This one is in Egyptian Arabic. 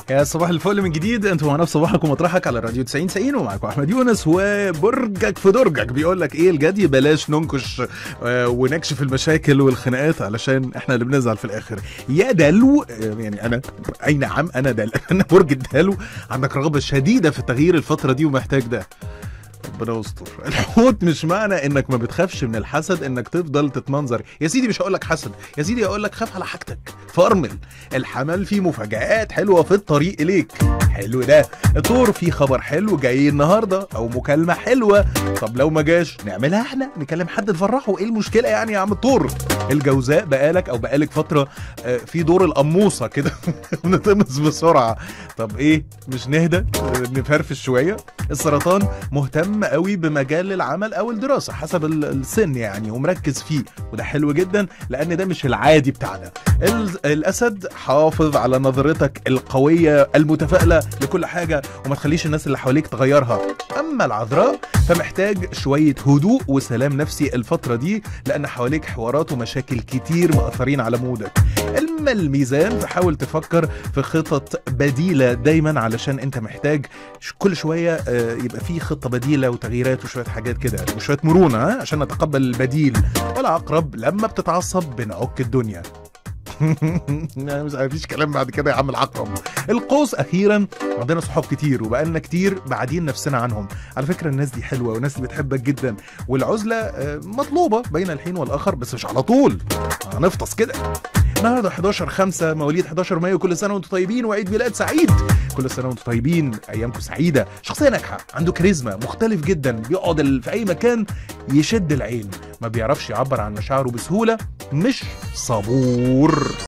يا صباح الفل من جديد انتوا معانا في صباحك ومطرحك على الراديو 90 90 ومعاكم احمد يونس وبرجك في درجك بيقول لك ايه الجدي بلاش ننكش آه، ونكشف المشاكل والخناقات علشان احنا اللي بنزعل في الاخر يا دلو آه، يعني انا اي نعم انا دل انا برج الدلو عندك رغبه شديده في التغيير الفتره دي ومحتاج ده ربنا يستر الحوت مش معنى انك ما بتخافش من الحسد انك تفضل تتمنظر يا سيدي مش هقول لك حسد يا سيدي هقول لك خاف على حاجتك فرمل الحمل فيه مفاجآت حلوه في الطريق اليك حلو ده الطور في خبر حلو جاي النهارده او مكالمه حلوه طب لو ما جاش نعملها احنا نكلم حد نفرحه ايه المشكله يعني يا عم الطور الجوزاء بقالك او بقالك فتره آه، في دور القموصه كده بنتقمص بسرعه طب ايه مش نهدى آه، نفرفش شويه السرطان مهتم قوي بمجال العمل او الدراسه حسب ال- السن يعني ومركز فيه وده حلو جدا لان ده مش العادي بتاعنا ال- الاسد حافظ على نظرتك القويه المتفائله لكل حاجه وما تخليش الناس اللي حواليك تغيرها اما العذراء فمحتاج شويه هدوء وسلام نفسي الفتره دي لان حواليك حوارات ومشاكل كتير مأثرين على مودك اما الميزان فحاول تفكر في خطط بديله دايما علشان انت محتاج ش- كل شويه آه، يبقى في خطه بديله وتغييرات وشويه حاجات كده وشويه مرونه ها، عشان نتقبل البديل والعقرب لما بتتعصب بنعك الدنيا لا، مش مفيش كلام بعد كده يا عم العقرب القوس اخيرا عندنا صحاب كتير وبقالنا كتير بعدين نفسنا عنهم على فكره الناس دي حلوه والناس اللي بتحبك جدا والعزله آه، مطلوبه بين الحين والاخر بس مش على طول هنفطس كده النهارده 11 5 مواليد 11 مايو كل سنه وانتم طيبين وعيد ميلاد سعيد كل سنه وانتم طيبين ايامكم سعيده شخصيه ناجحه عنده كاريزما مختلف جدا بيقعد ال- في اي مكان يشد العين ما بيعرفش يعبر عن مشاعره بسهوله مش صبور